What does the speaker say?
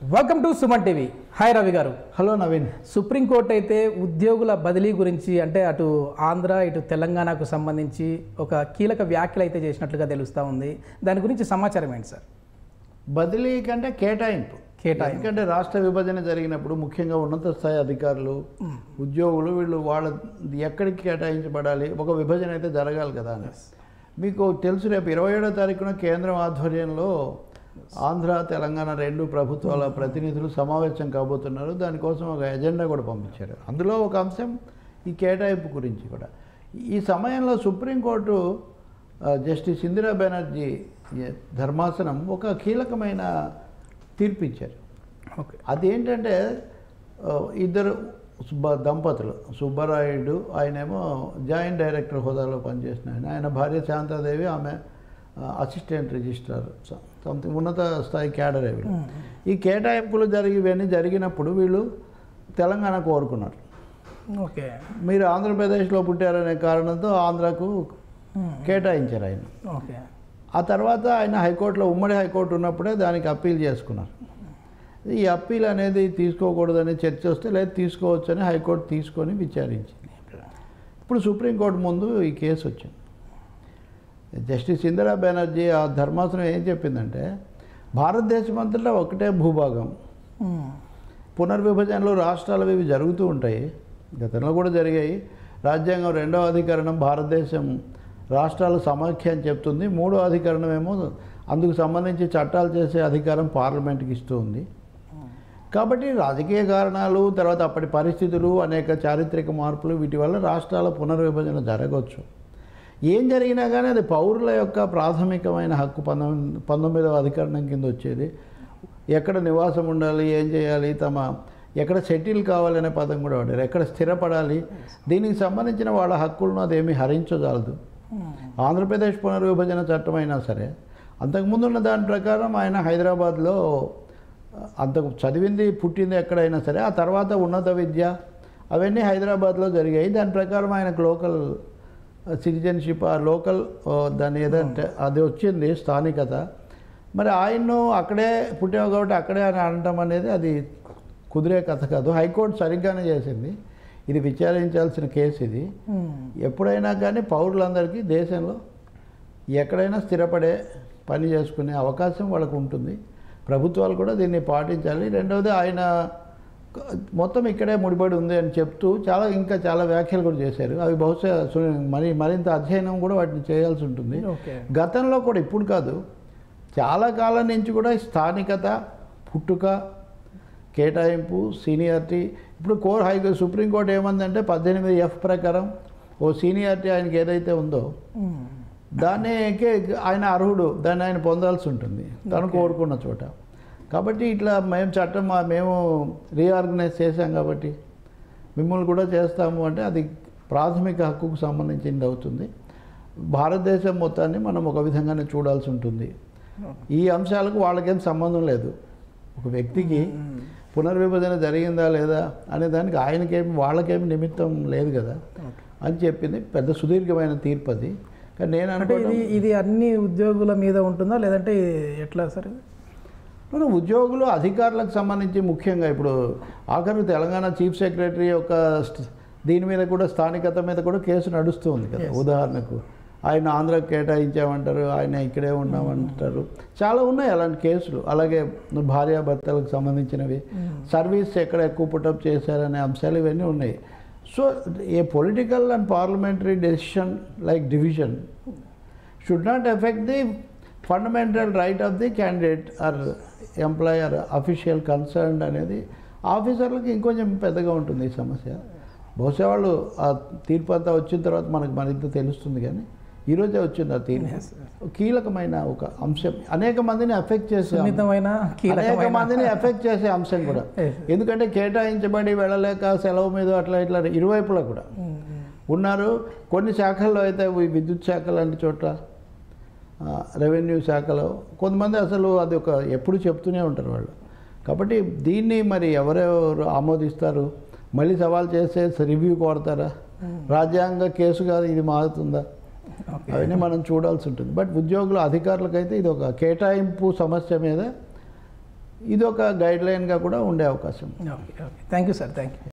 Welcome to Suman TV hi Ravi garu hello Naveen supreme court అయితే ఉద్యోగుల బదిలీ గురించి అంటే అటు ఆంధ్ర ఇటు తెలంగాణకు సంబంధించి ఒక కీలక వ్యాఖ్యలు అయితే చేసినట్లుగా తెలుస్తూ ఉంది దాని గురించి సమాచారం ఏంటి సార్ బదిలీ కంటే కేటాయింపు కేటాయింపు. ఎందుకంటే రాష్ట్ర విభజన జరిగినప్పుడు ముఖ్యంగా ఉన్నత స్థాయి అధికారులు ఉద్యోగులు వీళ్ళు వాళ్ళ ఎక్కడికి కేటాయించబడాలి ఒక విభజన అయితే జరగాలి కదా అని మీకు తెలుసు రేపు ఇరవై ఏడో తారీఖున కేంద్రం ఆధ్వర్యంలో ఆంధ్ర తెలంగాణ రెండు ప్రభుత్వాల ప్రతినిధులు సమావేశం కాబోతున్నారు దానికోసం ఒక ఎజెండా కూడా పంపించారు అందులో ఒక అంశం ఈ కేటాయింపు గురించి కూడా ఈ సమయంలో సుప్రీంకోర్టు ఆ, జస్టిస్ ఇందిరా బెనర్జీ ఏ- ధర్మాసనం ఒక కీలకమైన తీర్పు ఇచ్చారు ఓకే అదేంటంటే ఆ, ఇద్దరు సుబ్బ దంపతులు సుబ్బరాయుడు ఆయనేమో జాయింట్ డైరెక్టర్ హోదాలో పనిచేసిన ఆయన ఆయన భార్య శాంతాదేవి ఆమె ఆ, అసిస్టెంట్ రిజిస్ట్రార్ స- సంథింగ్ ఉన్నత స్థాయి క్యాడర్ వీళ్ళు ఈ కేటాయింపులు జరిగి ఇవన్నీ జరిగినప్పుడు వీళ్ళు తెలంగాణ కోరుకున్నారు ఓకే మీరు ఆంధ్రప్రదేశ్లో పుట్టారనే కారణంతో ఆంధ్రాకు కేటాయించారు ఆయన ఓకే ఆ తర్వాత ఆయన హైకోర్టులో ఉమ్మడి హైకోర్టు ఉన్నప్పుడే దానికి అప్పీల్ చేసుకున్నారు ఈ అప్పీల్ అనేది తీసుకోకూడదని చర్చ వస్తే లేదు తీసుకోవచ్చని హైకోర్టు తీసుకొని విచారించింది ఇప్పుడు సుప్రీంకోర్టు ముందు ఈ కేసు వచ్చింది జస్టిస్ ఇందిరా బెనర్జీ ఆ ధర్మాసనం ఏం చెప్పిందంటే భారతదేశం అంతటా ఒకటే భూభాగం పునర్విభజనలో రాష్ట్రాలు ఇవి జరుగుతూ ఉంటాయి గతంలో కూడా జరిగాయి రాజ్యాంగం రెండవ అధికరణం భారతదేశం రాష్ట్రాల సమాఖ్య అని చెప్తుంది మూడో అధికరణం ఏమో అందుకు సంబంధించి చట్టాలు చేసే అధికారం పార్లమెంట్కి ఇస్తూ ఉంది కాబట్టి రాజకీయ కారణాలు తర్వాత అప్పటి పరిస్థితులు అనేక చారిత్రక మార్పులు వీటి వల్ల రాష్ట్రాల పునర్విభజన జరగవచ్చు ఏం జరిగినా కానీ అది పౌరుల యొక్క ప్రాథమికమైన హక్కు పంతొమ్మిది పంతొమ్మిదవ అధికరణం కింద వచ్చేది ఎక్కడ నివాసం ఉండాలి ఏం చేయాలి తమ ఎక్కడ సెటిల్ కావాలనే పదం కూడా వాడారు ఎక్కడ స్థిరపడాలి దీనికి సంబంధించిన వాళ్ళ హక్కులను అదేమీ హరించజాలదు ఆంధ్రప్రదేశ్ పునర్విభజన చట్టం అయినా సరే అంతకుముందు ఉన్న దాని ప్రకారం ఆయన హైదరాబాద్లో అంతకు చదివింది పుట్టింది ఎక్కడైనా సరే ఆ తర్వాత ఉన్నత విద్య అవన్నీ హైదరాబాద్లో జరిగాయి దాని ప్రకారం ఆయనకు లోకల్ సిటిజన్షిప్ ఆ లోకల్ ఆ, దాన్ని ఏదంటే అది వచ్చింది స్థానికత మరి ఆయన్ను అక్కడే పుట్టావు కాబట్టి అక్కడే అని అనటం అనేది అది కుదిరే కథ కాదు హైకోర్టు సరిగ్గానే చేసింది ఇది విచారించాల్సిన కేసు ఇది ఎప్పుడైనా కానీ పౌరులందరికీ దేశంలో ఎక్కడైనా స్థిరపడే పని చేసుకునే అవకాశం వాళ్ళకు ఉంటుంది ప్రభుత్వాలు కూడా దీన్ని పాటించాలి రెండవది ఆయన మొత్తం ఇక్కడే ముడిపడి ఉంది అని చెప్తూ చాలా ఇంకా చాలా వ్యాఖ్యలు కూడా చేశారు అవి బహుశా సు- మరి మరింత అధ్యయనం కూడా వాటిని చేయాల్సి ఉంటుంది ఓకే గతంలో కూడా ఇప్పుడు కాదు చాలా కాలం నుంచి కూడా ఈ స్థానికత పుట్టుక కేటాయింపు సీనియారిటీ ఇప్పుడు కోర్ హై సుప్రీంకోర్టు ఏమందంటే పద్దెనిమిది ఎఫ్ ప్రకారం ఓ సీనియారిటీ ఆయనకి ఏదైతే ఉందో దాన్ని ఆయన అర్హుడు దాన్ని ఆయన పొందాల్సి ఉంటుంది తను కోరుకున్న చోట కాబట్టి ఇట్లా మేము చట్టం మా- మేము రీఆర్గనైజ్ చేశాం కాబట్టి మిమ్మల్ని కూడా చేస్తాము అంటే అది ప్రాథమిక హక్కుకు సంబంధించింది అవుతుంది భారతదేశం మొత్తాన్ని మనం ఒక విధంగానే చూడాల్సి ఉంటుంది ఈ అంశాలకు వాళ్ళకేం సంబంధం లేదు ఒక వ్యక్తికి పునర్విభజన జరిగిందా లేదా అనే దానికి ఆయనకేమి వాళ్ళకేమి నిమిత్తం లేదు కదా అని చెప్పింది పెద్ద సుదీర్ఘమైన తీర్పు అది కానీ నేను అంటే అనుకోవడం ఇది ఇది అన్ని ఉద్యోగుల మీద ఉంటుందా లేదంటే ఎట్లా సార్ మన ఉద్యోగులు అధికారులకు సంబంధించి ముఖ్యంగా ఇప్పుడు ఆఖరి తెలంగాణ చీఫ్ సెక్రటరీ యొక్క స్ట్- దీని మీద కూడా స్థానికత మీద కూడా కేసు నడుస్తూ ఉంది కదా ఉదాహరణకు ఆయన ఆంధ్రాకి కేటాయించామంటారు ఆయన ఇక్కడే ఉన్నామంటారు చాలా ఉన్నాయి అలాంటి కేసులు అలాగే భార్యాభర్తలకు సంబంధించినవి సర్వీస్ ఎక్కడ ఎక్కువ పుటప్ చేశారనే అంశాలు ఇవన్నీ ఉన్నాయి so a political and parliamentary decision like division should not effect the fundamental right of the candidate or employ or official concern అనేది ఆఫీసర్లకు ఇంకొంచెం పెద్దగా ఉంటుంది ఈ సమస్య బహుశా వాళ్ళు ఆ తీర్పు అంతా వచ్చిన తర్వాత మనకు మరింత తెలుస్తుంది కానీ ఈరోజే వచ్చింది ఆ తీర్పు కీలకమైన ఒక అంశం అనేక మందిని ఎఫెక్ట్ చేసే అంశం. సున్నితమైన అనేక కీలకమైన మందిని ఎఫెక్ట్ చేసే అంశం కూడా Yes. ఎందుకంటే కేటాయించబడి వెళ్ళలేక సెలవు మీద అట్లా ఇట్లా ఇరువైపులా కూడా ఉమ్, ఉన్నారు కొన్ని శాఖల్లో అయితే ఈ విద్యుత్ శాఖ లాంటి చోట్ల ఆ, రెవెన్యూ శాఖలో కొంతమంది అసలు అది ఒక ఎప్పుడు చెప్తూనే ఉంటారు వాళ్ళు కాబట్టి దీన్ని మరి ఎవరెవరు ఆమోదిస్తారు మళ్ళీ సవాల్ చేస్తే రివ్యూ కోరతారా రాజ్యాంగ కేసు కాదు ఇది మారుతుందా ఓకే అవన్నీ మనం చూడాల్సి ఉంటుంది బట్ ఉద్యోగుల అధికారులకైతే ఇది ఒక కేటాయింపు సమస్య మీద ఇది ఒక గైడ్ లైన్గా కూడా ఉండే అవకాశం ఉంది. Okay okay thank you sir thank you